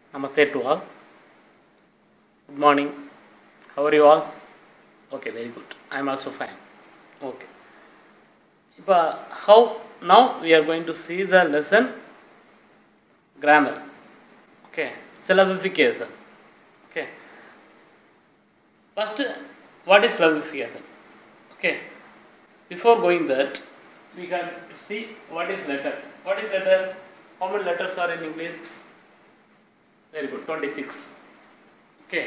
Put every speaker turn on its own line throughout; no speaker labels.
Namaste to all. Good morning. How are you all? Okay, very good. I am also fine. Okay. இப்போ how now we are going to see the lesson grammar. Okay. Syllabification. Okay. First, what is syllabification? Okay. Before going that, we have to see what is letter. What is letter? How many letters are in English? Very good, 26. Okay.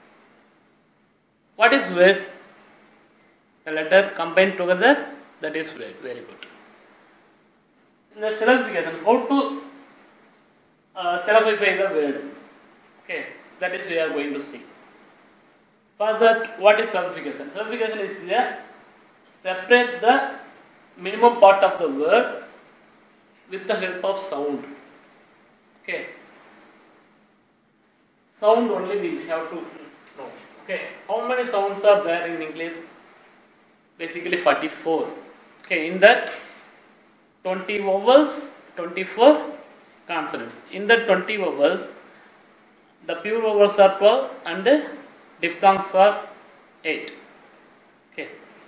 What is word? The letter combined together, that is word. Very good. In the syllabification, how to uh, syllabify the word? Okay, that is we are going to see. For that, what is syllabification? Syllabification is the separate the minimum part of the word with the help of sound. Okay. Sound only we have to know. Okay. How many sounds are there in English? Basically 44. Okay. In that 20 vowels, 24 consonants. In the 20 vowels, the pure vowels are 12 and diphthongs are 8. Okay.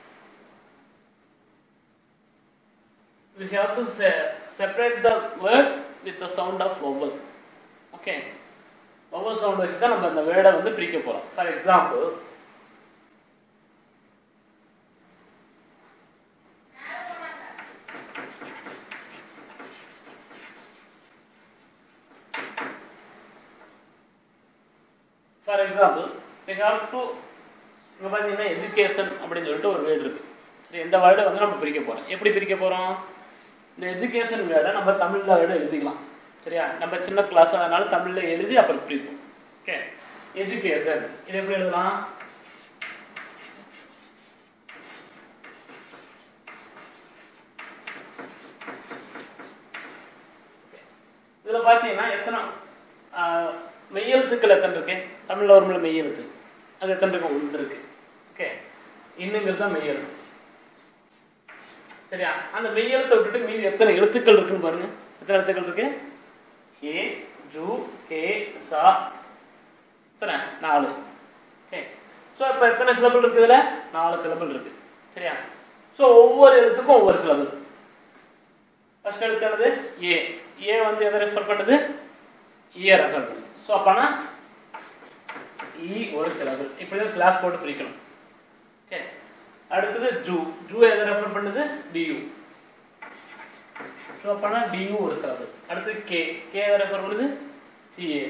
We have to se- separate the word with the sound of vowel. Okay. vowel sound வச்சு தான் நம்ம அந்த வேர்டை வந்து பிரிக்க போறோம் for example for example we have to இங்க பார்த்தீங்கன்னா எஜுகேஷன் அப்படின்னு சொல்லிட்டு ஒரு வேர்டு இருக்கு சரி இந்த வேர்டை வந்து நம்ம பிரிக்க போறோம் எப்படி பிரிக்க போறோம் இந்த எஜுகேஷன் வேர்டை நம்ம தமிழ்ல வேர்டை எழுதிக்கலாம் சரியா நம்ம சின்ன கிளாஸ் அதனால தமிழ்ல எழுதி அப்புறம் பிரிப்போம் ஓகே எஜுகேஷன் இது எப்படி எழுதலாம் இதுல பாத்தீங்கன்னா எத்தனை ஆஹ், மெய்யெழுத்துக்கள் எத்தனை இருக்கு தமிழ்ல வரும்ல மெய்யெழுத்து அது எத்தனை இருக்கு ஒன்று இருக்கு ஓகே இன்னுங்கிறது தான் மெய்யெழுத்து சரியா அந்த மெய்யெழுத்தை விட்டுட்டு மீதி எத்தனை எழுத்துக்கள் இருக்குன்னு பாருங்க எத்தனை எழுத்துக்கள் இருக்கு ஏ ஜு கே சா எத்தனை நாலு ஓகே ஸோ இப்போ எத்தனை சிலபிள் இருக்கு இதுல நாலு சிலபிள் இருக்கு சரியா ஸோ ஒவ்வொரு எழுத்துக்கும் ஒவ்வொரு சிலபிள் ஃபர்ஸ்ட் எழுத்து என்னது ஏ ஏ வந்து எதை ரெஃபர் பண்ணுது ஈய ரெஃபர் பண்ணுது ஸோ அப்பனா ஈ ஒரு சிலபிள் இப்படி தான் ஸ்லாஷ் போட்டு பிரிக்கணும் ஓகே அடுத்தது ஜூ ஜூ எதை ரெஃபர் பண்ணுது டியூ ஸோ அப்பனா டியூ ஒரு சிலபிள் அடுத்தது கே கே எதை ரெஃபர் பண்ணுது சிஏ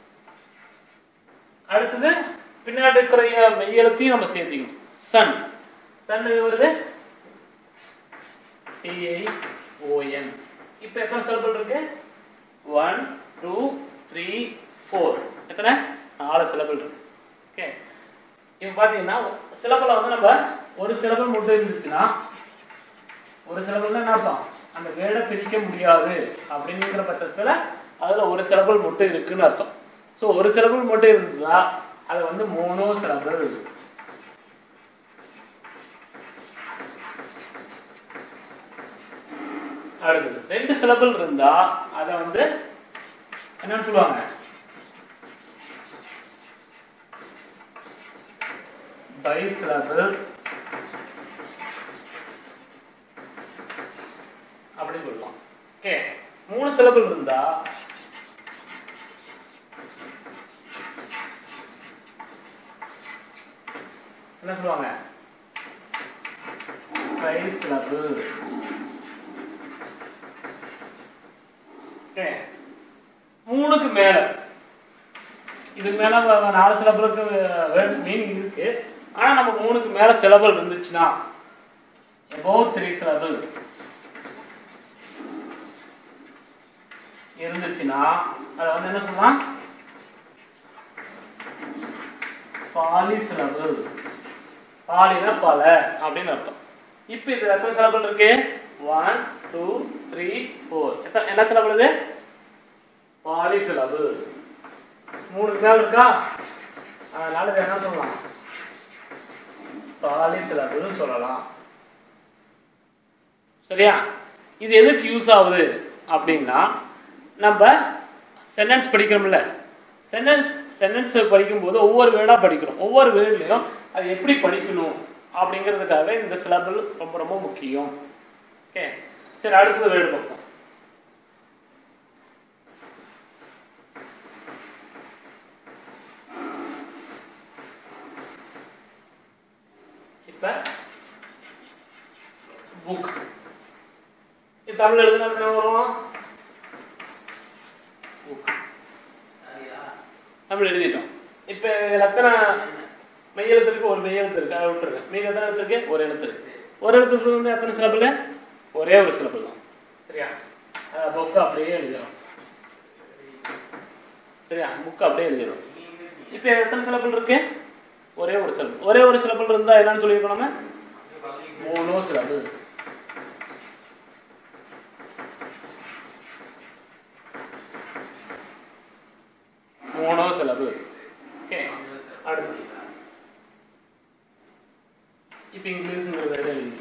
அடுத்தது பின்னாடி இருக்கிற மெய்யெழுத்தையும் நம்ம சேர்த்திக்கணும் சன் சன் இது வருது டிஐ ஓஎன் இப்போ எத்தனை சிலபிள் இருக்கு ஒன் டூ த்ரீ ஃபோர் எத்தனை நாலு சிலபிள் இருக்கு ஓகே இப்போ பார்த்தீங்கன்னா சிலபிளை வந்து நம்ம ஒரு சிலபிள் மட்டும் இருந்துச்சுன்னா ஒரு சிலபிள்னா என்ன அர்த்தம் அந்த வேர்டை பிரிக்க முடியாது அப்படிங்கிற பட்சத்துல அதுல ஒரு சிலபிள் மட்டும் இருக்குன்னு அர்த்தம் ஸோ ஒரு சிலபிள் மட்டும் இருந்ததா அது வந்து மோனோ சிலபிள் அடுத்தது ரெண்டு சிலபிள் இருந்தா அதை வந்து என்னன்னு சொல்லுவாங்க பை சிலபிள் அப்படி சொல்லலாம் ஓகே மூணு சிலபிள் இருந்தா என்ன சொல்லுவாங்க ட்ரை சிலபிள் ஓகே மூணுக்கு மேல இதுக்கு மேல வ- நாலு சிலபிளுக்கு மீனிங் இருக்கு ஆனா நம்ம மூணுக்கு மேல சிலபிள் இருந்துச்சுன்னா எபோவ் த்ரீ சிலபிள் இருந்துச்சுன்னா அதை வந்து என்ன சொல்லலாம் பாலிசிலபிள் பாலினா பல அப்படின்னு அர்த்தம் இப்போ இது எத்தனை சிலபிள் இருக்கு ஒன் டூ த்ரீ ஃபோர் எத்தனை என்ன சிலபிள் இது பாலிசிலபிள் மூணு மேல் இருக்கா அதனால இதை என்ன சொல்லலாம் பாலிசிலபிள் சொல்லலாம் சரியா இது எதுக்கு யூஸ் ஆகுது அப்படின்னா நம்ம சென்டென்ஸ் படிக்கிறோம்ல சென்டென்ஸ் சென்டென்ஸ் படிக்கும்போது ஒவ்வொரு வேர்டாக படிக்கிறோம் ஒவ்வொரு வேர்ட்லையும் அது எப்படி படிக்கணும் அப்படிங்கிறதுக்காக இந்த சிலபிள் ரொம்ப ரொம்ப முக்கியம் ஓகே சரி அடுத்தது வேர்டு பார்ப்போம் இப்ப புக் இது தமிழ் எழுதுனா என்ன வரும் புக் தமிழ் எழுதிட்டோம் இப்ப இதுல எத்தனை மெய் எழுத்து இருக்கு ஒரு மெய் எழுத்து இருக்கு அதை விட்டுருங்க மீதி எத்தனை எழுத்து இருக்கு ஒரு எழுத்து இருக்கு ஒரு எழுத்து வந்து எத்தனை சிலபிள் ஒரே ஒரு சிலபிள் தான் சரியா புக் அப்படியே எழுதிடும் சரியா புக் அப்படியே எழுதிடும் இப்ப எத்தனை சிலபிள் இருக்கு ஒரே ஒரு சிலபிள் ஒரே ஒரு சிலபிள் இருந்தா என்னன்னு சொல்லியிருக்கோம் நம்ம மூணோ சிலபிள் மூணோ சிலபிள் ஓகே அடுத்து இப்ப இங்கிலீஷ்ங்கிற வேர்டு எழுதிருக்கீங்க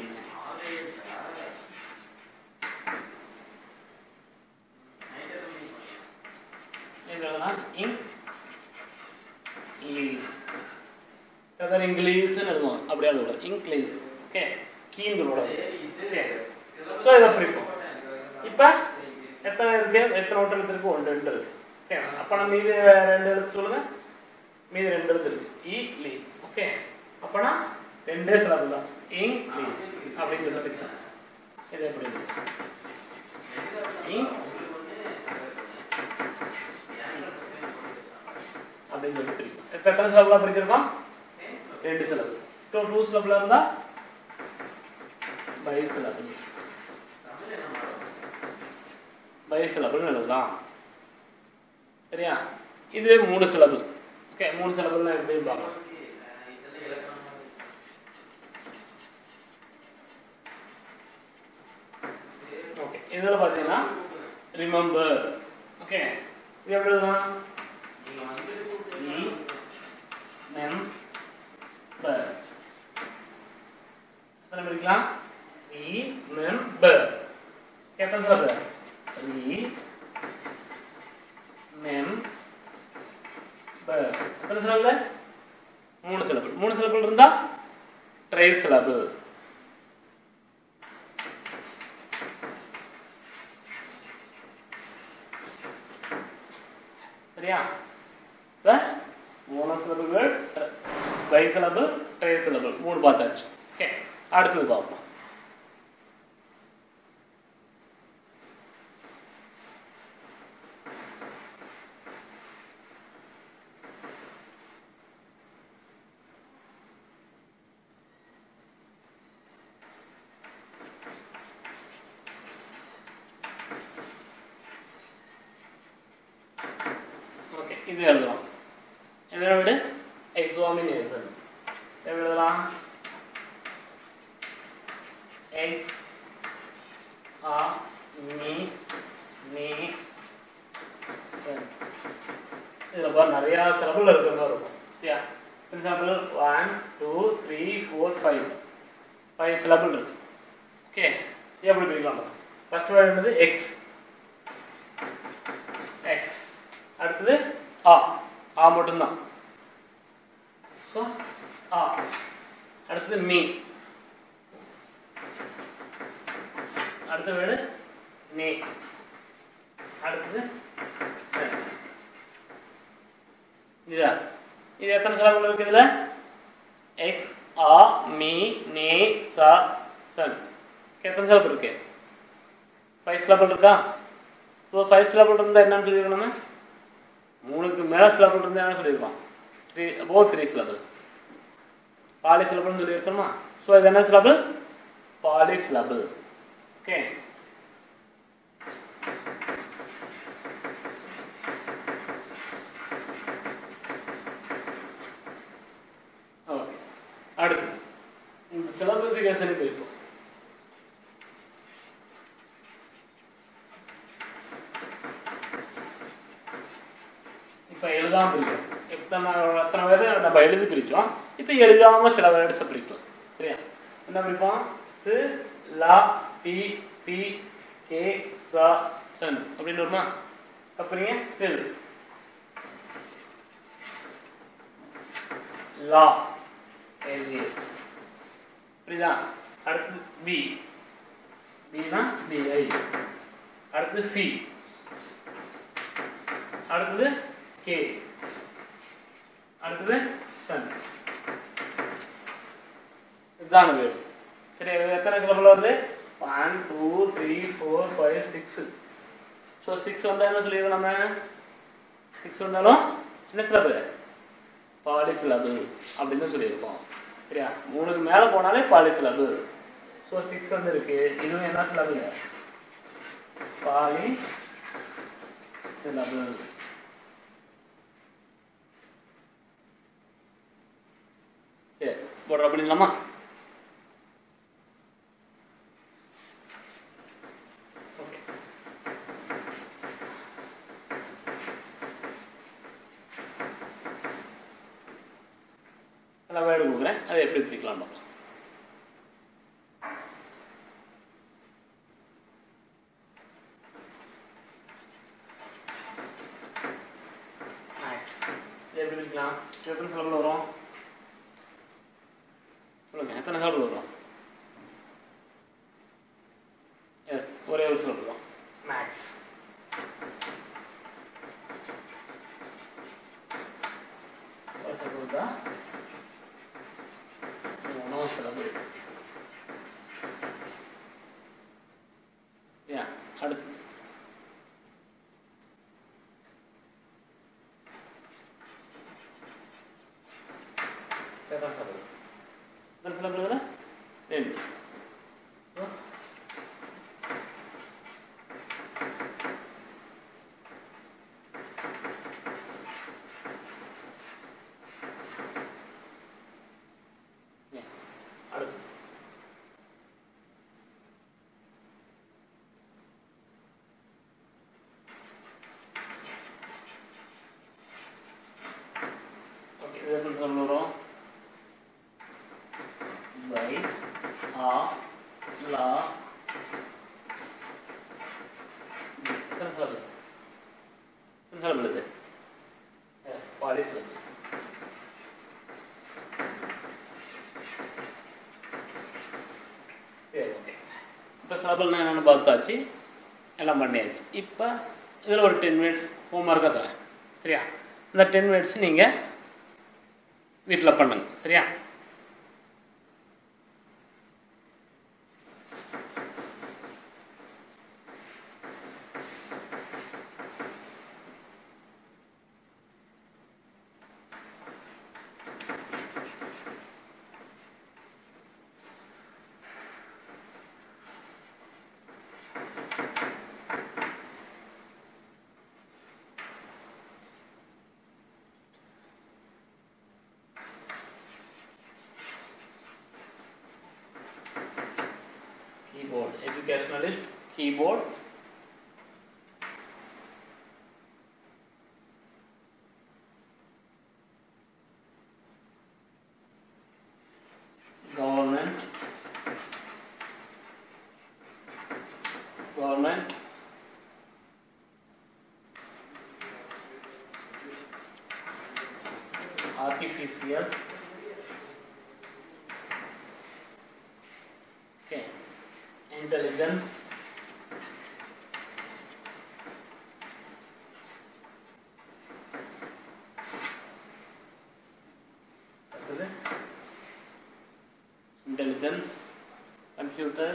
எழுதலாம் இங் இங்கிலீஷ் அதாவது இங்கிலீஷ்னு எழுதுவோம் அப்படியே எழுதுவோம் இங்கிலீஷ் ஓகே கீந்து ஓகே ஸோ இதை பிரிப்போம் இப்போ எத்தனை இருக்கு எத்தனை ஓட்டல் இருக்கு ஒன்று ரெண்டு இருக்கு ஓகே அப்போ நம்ம மீதி ரெண்டு எழுத்து சொல்லுங்க மீதி ரெண்டு எழுத்து இருக்கு இ லீ ஓகே அப்போனா ரெண்டே சிலபு தான் இங்கிலீஷ் அப்படின்னு சொல்லி பிரிக்கலாம் இது எப்படி இருக்கு இங் அப்படின்னு சொல்லி பிரிக்கும் இப்போ எத்தனை சிலபுலாம் பிரிச்சிருக்கோம் ரெண்டு சிலபு டூ டூ சிலபுல இருந்தா பை சிலபு பை சிலபுன்னு எழுதலாம் சரியா இதுவே மூணு சிலபு ஓகே மூணு சிலபுல எப்படி பார்க்கலாம் ஓகே இதில் பார்த்தீங்கன்னா ரிமெம்பர் ஓகே இது எப்படி எழுதலாம் இ மெம் பர் எத்தனை பிரிக்கலாம் இ மெம் பர் எத்தனை சொல்ற இ மெம் பர் எத்தனை சொல்ல மூணு சிலபிள் மூணு சிலபிள் இருந்தா ட்ரை சிலபிள் சரியா இப்ப மூணு சிலபுகள் பை சிலபுள் ட்ரை சிலபுள் மூணு பார்த்தாச்சு ஓகே அடுத்தது பார்ப்போம் ஓகே இது எழுதலாம் என்ன விட எக்ஸாமினேஷன் எப்படி எழுதலாம் எக்ஸ் ஆ மீ மீ இதில் பாரு நிறையா சிலபிள் இருக்கிற மாதிரி இருக்கும் சரியா example one two three four five five syllable இருக்கு ஓகே எப்படி பிரிக்கலாம் ஃபர்ஸ்ட் வேர்டு என்னது எக்ஸ் எக்ஸ் அடுத்தது ஆ ஆ மட்டும்தான் ஸோ ஆ அடுத்தது மீ அடுத்த வேர்டு நீ அடுத்தது சன். இதா இது எத்தனை சிலபுள் இருக்கு இதுல எக்ஸ் ஆ மீ நே சா சன் எத்தனை சிலபுள் இருக்கு ஃபைவ் சிலபுள் இருக்கா ஸோ ஃபைவ் சிலபுள் இருந்தால் என்னன்னு சொல்லியிருக்கணும் நம்ம மூணுக்கு மேலே சிலபுள் இருந்தால் என்ன சொல்லியிருக்கோம் three above three syllable poly சிலபுள்னு சொல்லியிருக்கோமா ஸோ இது என்ன syllable poly syllable okay okay அடுத்து இந்த சிலபஸிகேஷனுக்கு போயிருக்கோம் இப்ப எழுதாம பிரிக்கிறோம் எத்தனை எத்தனை பேர் நம்ம எழுதி பிரிச்சோம் இப்ப எழுதாம சில வேர்ட்ஸை பிரிக்கும் சரியா என்ன பிரிப்போம் சு லா டி டி கே சா சன் அப்படின்னு வருமா அப்புறீங்க சில் லா ஏவிஎஸ் புரியுதா அடுத்து பி பினா பிஐ அடுத்து சி அடுத்தது கே அடுத்தது சன் இதுதான் வேர்டு சரி இது எத்தனை சிலபிள் வருது one two three four five six so six வந்தால் என்ன சொல்லிடுவோம் நம்ம சிக்ஸ் வந்தாலும் என்ன சிலபு பாலி சிலபு அப்படின்னு தான் சொல்லியிருக்கோம் சரியா மூணுக்கு மேலே போனாலே பாலி சிலபு ஸோ சிக்ஸ் வந்து இருக்கு இதுவும் என்ன சிலபுங்க பாலி சிலபு சரி போடுற பண்ணிடலாமா ஓகே நான் வேர்டு கொடுக்குறேன் அதை எப்படி பிரிக்கலாம் பார்க்கலாம் Nice. இது எப்படி பிரிக்கலாம் எத்தனை சிலபிள் வரும் சொல்லுங்க எத்தனை சிலபிள் வரும் எஸ் ஒரே ஒரு சிலபிள் தான் மேக்ஸ் சிலபிள் தான் மூணோ சிலபிள் யா அடுத்து எத்தனை சிலபிள் எத்தனை சிலபிள் இதுல? ரெண்டு So, yeah. அடுத்து ஓகே இது எப்படி சொல்ல வரும் பை ஆ லா எத்தனை சிலபிள் எத்தனை சிலபிள் இது பாலி சிலபிள் சரி ஓகே இப்போ சிலபிள்னா என்னென்னு பார்த்தாச்சு எல்லாம் பண்ணியாச்சு இப்போ இதில் ஒரு டென் மினிட்ஸ் ஹோம்ஒர்க்காக தரேன் சரியா இந்த டென் மினிட்ஸ் நீங்கள் வீட்டில் பண்ணுங்க சரியா keyboard educationalist keyboard government government artificial okay intelligence அடுத்தது intelligence computer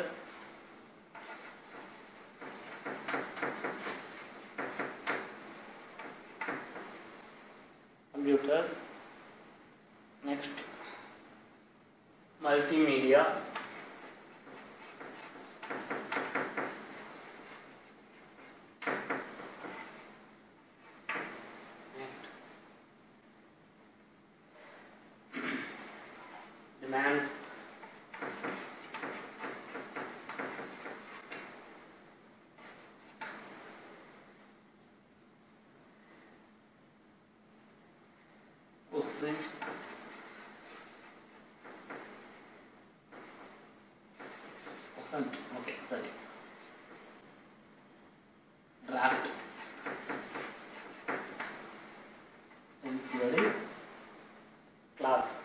computer next multimedia next demand Question. Question. Okay, sorry. Draft. Inquiry. Class.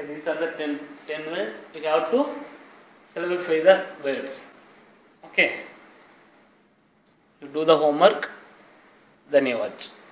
Okay, these are the 10, 10 words. You have to syllabify the words. Okay. You do the homework, then you watch.